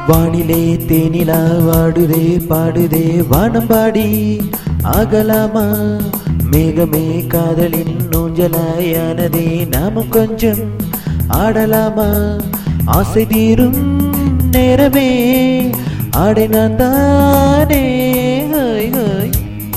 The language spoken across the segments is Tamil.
வானிலே தேனிலா வாடுதே பாடுதே வானம்பாடி ஆகலாமா மேகமே காதலின் நூஞ்சலாயானதே நாமும் கொஞ்சம் ஆடலாமா ஆசை தீரும் நேரமே ஆடை நான் தானே ஹோய் ஹோய்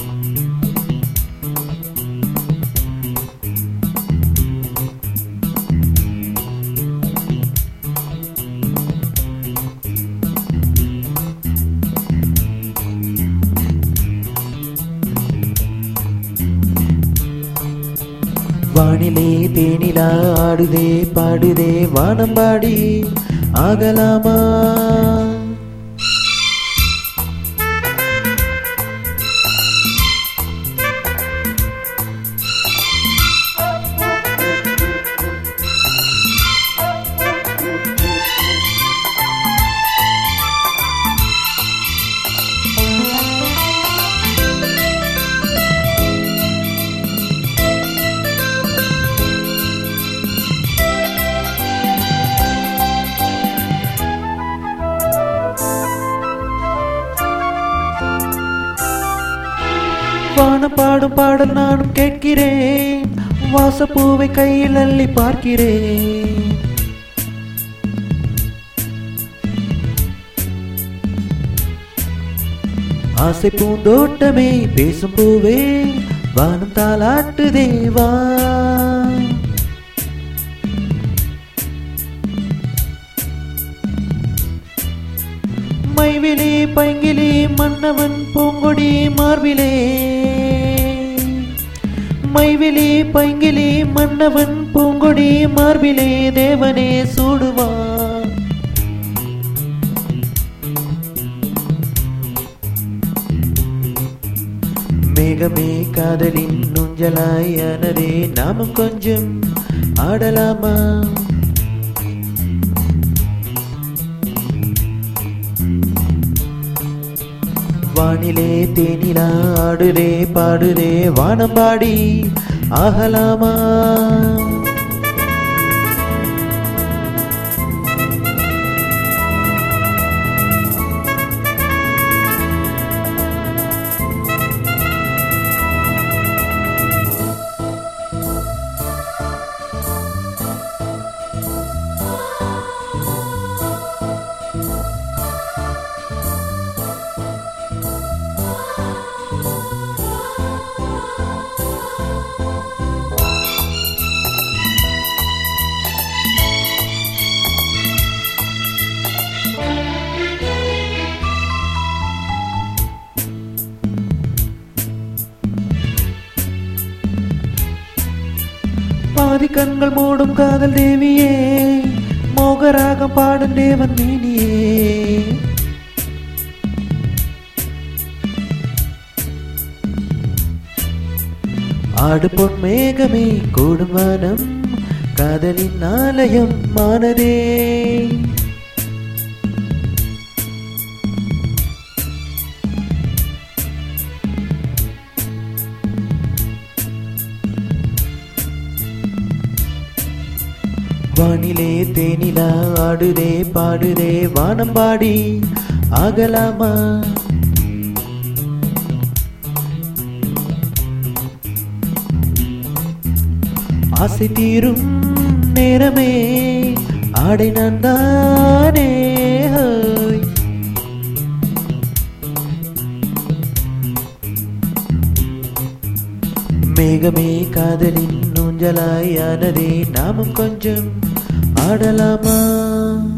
வானிலே தேனிலா ஆடுதே பாடுதே வானம்பாடி ஆகலாமா வானம் பாடும் பாடல் நானும் கேட்கிறேன் வாசப்பூவை கையில் அள்ளி பார்க்கிறேன் ஆசை பூந்தோட்டமே பேசும் பூவே வானம் தாளாட்டு தேவா மைவிலே பைங்கிலே மன்னவன் பூங்கொடி மார்பிலே மைவிலே பைங்கிலே மன்னவன் பூங்கொடி மார்பிலே தேவனே சூடுவான் மேகமே காதலின் நுஞ்சலாயானதே நாமும் கொஞ்சம் ஆடலாமா வானிலே தேனிலா ஆடுதே பாடுதே வானம்பாடி ஆகலாமா பாதி கண்கள் மூடும் காதல் தேவியே மோகராகம் பாடும் தேவன் மீனியே ஆடு பொன் மேகமே கூடும் வானம் காதலின் ஆலயம் மானதே வானிலே தேனிலா ஆடுதே பாடுதே வானம்பாடி ஆகலாமா ஆசை தீரும் நேரமே ஆடை நான் தானே ஹோய் மேகமே காதலின் நூஞ்சலாயானதே நாமும் கொஞ்சம் ஆடலாமா